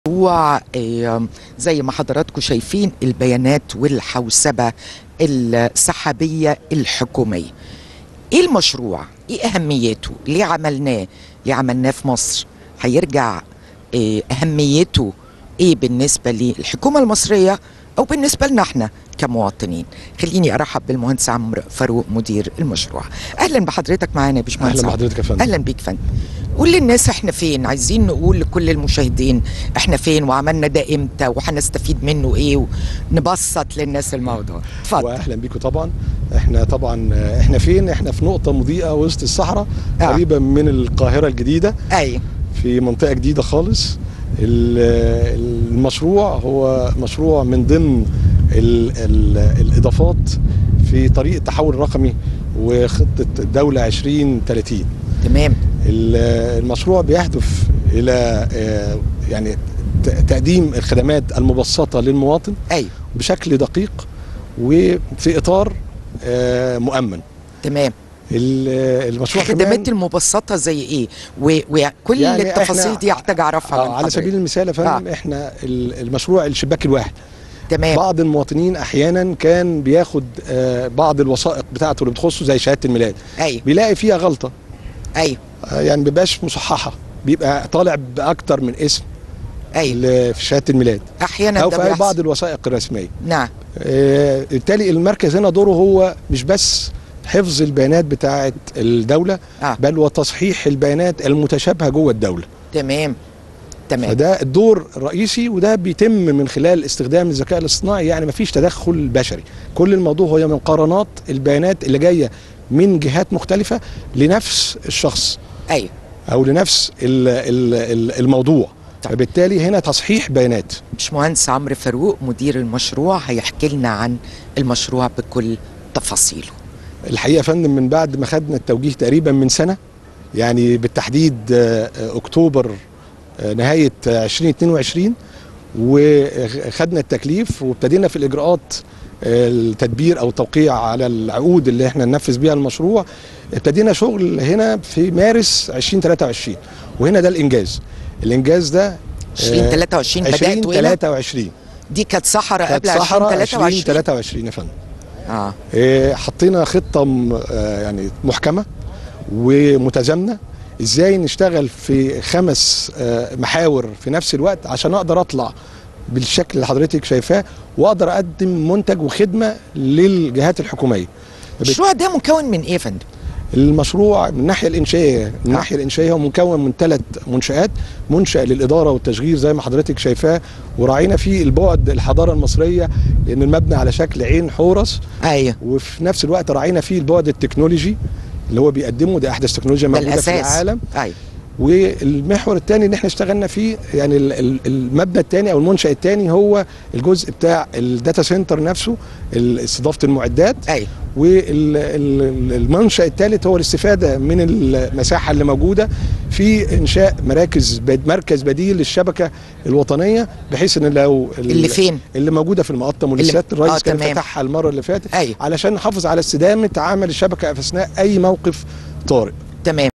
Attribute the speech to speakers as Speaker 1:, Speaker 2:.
Speaker 1: مشروع آه، زي ما حضراتكم شايفين البيانات والحوسبة السحابية الحكومية ايه المشروع ايه اهميته ليه عملناه ليه عملناه في مصر هيرجع آه، اهميته ايه بالنسبة للحكومة المصرية او بالنسبة لنا احنا كمواطنين خليني ارحب بالمهندس عمرو فاروق مدير المشروع اهلا بحضرتك معانا يا باشمهندس
Speaker 2: اهلا
Speaker 1: عمرو.
Speaker 2: بحضرتك يا فندم
Speaker 1: اهلا بيك فندم قول للناس احنا فين عايزين نقول لكل المشاهدين احنا فين وعملنا ده امتى وهنستفيد منه ايه ونبسط للناس الموضوع اتفضل
Speaker 2: واهلا بيكم طبعا احنا طبعا آه، احنا فين احنا في نقطه مضيئه وسط الصحراء
Speaker 1: آه.
Speaker 2: قريبه من القاهره الجديده
Speaker 1: اي
Speaker 2: في منطقه جديده خالص ال- المشروع هو مشروع من ضمن ال ال الاضافات في طريق التحول الرقمي وخطه الدوله 2030
Speaker 1: تمام
Speaker 2: ال- المشروع بيهدف الى آه، يعني ت- تقديم الخدمات المبسطه للمواطن
Speaker 1: اي
Speaker 2: بشكل دقيق وفي اطار آه، مؤمن
Speaker 1: تمام
Speaker 2: ال- المشروع
Speaker 1: الخدمات
Speaker 2: كمان
Speaker 1: المبسطه زي ايه و- وكل
Speaker 2: يعني
Speaker 1: التفاصيل
Speaker 2: إحنا-
Speaker 1: دي احتاج اعرفها
Speaker 2: آه
Speaker 1: من
Speaker 2: على
Speaker 1: حضرتك.
Speaker 2: سبيل المثال يا فندم
Speaker 1: آه.
Speaker 2: احنا ال- المشروع الشباك الواحد
Speaker 1: تمام
Speaker 2: بعض المواطنين احيانا كان بياخد آه، بعض الوثائق بتاعته اللي بتخصه زي شهاده الميلاد
Speaker 1: اي
Speaker 2: بيلاقي فيها غلطه
Speaker 1: اي
Speaker 2: آه، يعني بيبقاش مصححه بيبقى طالع باكتر من اسم
Speaker 1: اي
Speaker 2: ل- في شهاده الميلاد
Speaker 1: احيانا
Speaker 2: او
Speaker 1: ده
Speaker 2: في
Speaker 1: بيحصل
Speaker 2: بعض الوثائق الرسميه
Speaker 1: نعم
Speaker 2: آه، بالتالي المركز هنا دوره هو مش بس حفظ البيانات بتاعه الدوله
Speaker 1: اه
Speaker 2: بل وتصحيح البيانات المتشابهه جوه الدوله
Speaker 1: تمام تمام
Speaker 2: فده الدور الرئيسي وده بيتم من خلال استخدام الذكاء الاصطناعي يعني مفيش تدخل بشري كل الموضوع هو مقارنات البيانات اللي جايه من جهات مختلفه لنفس الشخص
Speaker 1: اي
Speaker 2: او لنفس ال- ال- ال- الموضوع
Speaker 1: طيب.
Speaker 2: فبالتالي هنا تصحيح بيانات
Speaker 1: باشمهندس عمرو فاروق مدير المشروع هيحكي لنا عن المشروع بكل تفاصيله
Speaker 2: الحقيقه يا فندم من بعد ما خدنا التوجيه تقريبا من سنه يعني بالتحديد آه، آه، اكتوبر آه، نهايه آه، 2022 وخدنا التكليف وابتدينا في الاجراءات آه، التدبير او التوقيع على العقود اللي احنا ننفذ بيها المشروع ابتدينا شغل هنا في مارس 2023 وهنا ده الانجاز الانجاز ده
Speaker 1: 2023 بداتوا هنا
Speaker 2: 2023
Speaker 1: دي كانت صحراء
Speaker 2: كانت
Speaker 1: قبل
Speaker 2: صحراء
Speaker 1: 2023
Speaker 2: 2023 يا فندم
Speaker 1: اه
Speaker 2: إيه، حطينا خطه م- آه، يعني محكمه ومتزامنه ازاي نشتغل في خمس آه، محاور في نفس الوقت عشان اقدر اطلع بالشكل اللي حضرتك شايفاه واقدر اقدم منتج وخدمه للجهات الحكوميه
Speaker 1: المشروع ده مكون من ايه يا فندم؟
Speaker 2: المشروع من الناحيه الانشائيه من الناحيه الانشائيه هو مكون من ثلاث منشات منشا للاداره والتشغيل زي ما حضرتك شايفاه وراعينا فيه البعد الحضاره المصريه لان المبنى على شكل عين حورس
Speaker 1: ايوه
Speaker 2: وفي نفس الوقت راعينا فيه البعد التكنولوجي اللي هو بيقدمه ده احدث تكنولوجيا
Speaker 1: ده
Speaker 2: موجوده في
Speaker 1: الاساس
Speaker 2: العالم
Speaker 1: ايوه
Speaker 2: والمحور الثاني اللي احنا اشتغلنا فيه يعني ال- ال- المبنى الثاني او المنشا الثاني هو الجزء بتاع الداتا سنتر نفسه ال- استضافه المعدات
Speaker 1: ايوه
Speaker 2: والمنشا الثالث هو الاستفاده من المساحه اللي موجوده في انشاء مراكز بد- مركز بديل للشبكه الوطنيه بحيث ان لو ال-
Speaker 1: اللي فين؟
Speaker 2: اللي موجوده في المقطم واللي
Speaker 1: اللي-
Speaker 2: سياده الرئيس
Speaker 1: آه،
Speaker 2: كان
Speaker 1: تمام.
Speaker 2: فتحها المره اللي فاتت
Speaker 1: ايوه
Speaker 2: علشان نحافظ على استدامه عمل الشبكه في اثناء اي موقف طارئ
Speaker 1: تمام